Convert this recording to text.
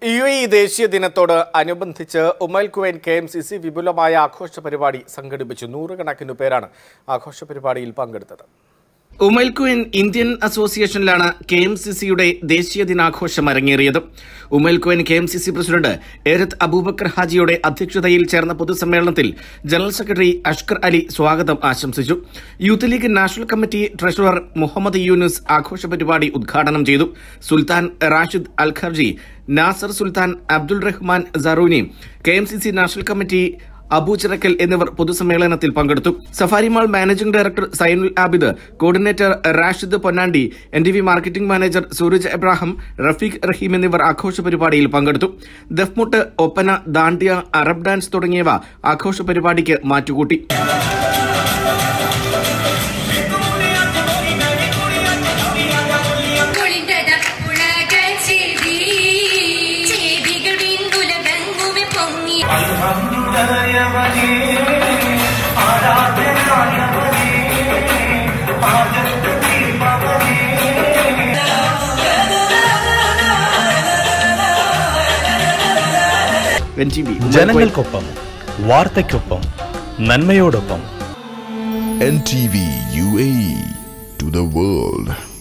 U A ദേശീയ ദിനത്തോട് അനുബന്ധിച്ച് Umm al Quwain K M C C വിപുലമായ ആഘോഷ പരിപാടി സംഘടിപ്പിച്ചു നൂറുകണക്കിന് പേരാണ് ആഘോഷ പരിപാടിയിൽ പങ്കെടുത്തത് ഉമൽ ക്വീൻ ഇന്ത്യൻ അസോസിയേഷനിലാണ് കെ എം സി സിയുടെ ദേശീയ ദിനാഘോഷം അരങ്ങേറിയത് Umm al Quwain K M C C president Erath Abubakar ഹാജിയുടെ അധ്യക്ഷതയിൽ ചേർന്ന പൊതുസമ്മേളനത്തിൽ ജനറൽ സെക്രട്ടറി അഷ്കർ അലി സ്വാഗതം ആശംസിച്ചു Youth League national committee treasurer Muhammad Yunus ആഘോഷ പരിപാടി ഉദ്ഘാടനം ചെയ്തു Sultan Rashid Al Kharji Nasser Sultan Abdul Rahman Sarooni K M C C national committee Abu Chirakkal എന്നിവർ പൊതുസമ്മേളനത്തിൽ പങ്കെടുത്തു Safari Mall managing director Zainul Abid coordinator Rashid Ponnandi N T V marketing manager Sooraj Ebrahim Rafeeq Raheem എന്നിവർ ആഘോഷ പരിപാടിയിൽ പങ്കെടുത്തു ദഫ്മുട്ട് ഒപ്പന ദാണ്ഡ്യ അറബ് ഡാൻസ് തുടങ്ങിയവ ആഘോഷ പരിപാടിക്ക് മാറ്റുകൂട്ടി കുളിന്തത ഉലക ചെയ്തി ചെയ്തികൾ വിണ്ടുലകങ്ങുമെ പൊങ്ങി എൻ ടി വി ജനങ്ങൾക്കൊപ്പം വാർത്തയ്ക്കൊപ്പം നന്മയോടൊപ്പം NTV UAE to the world.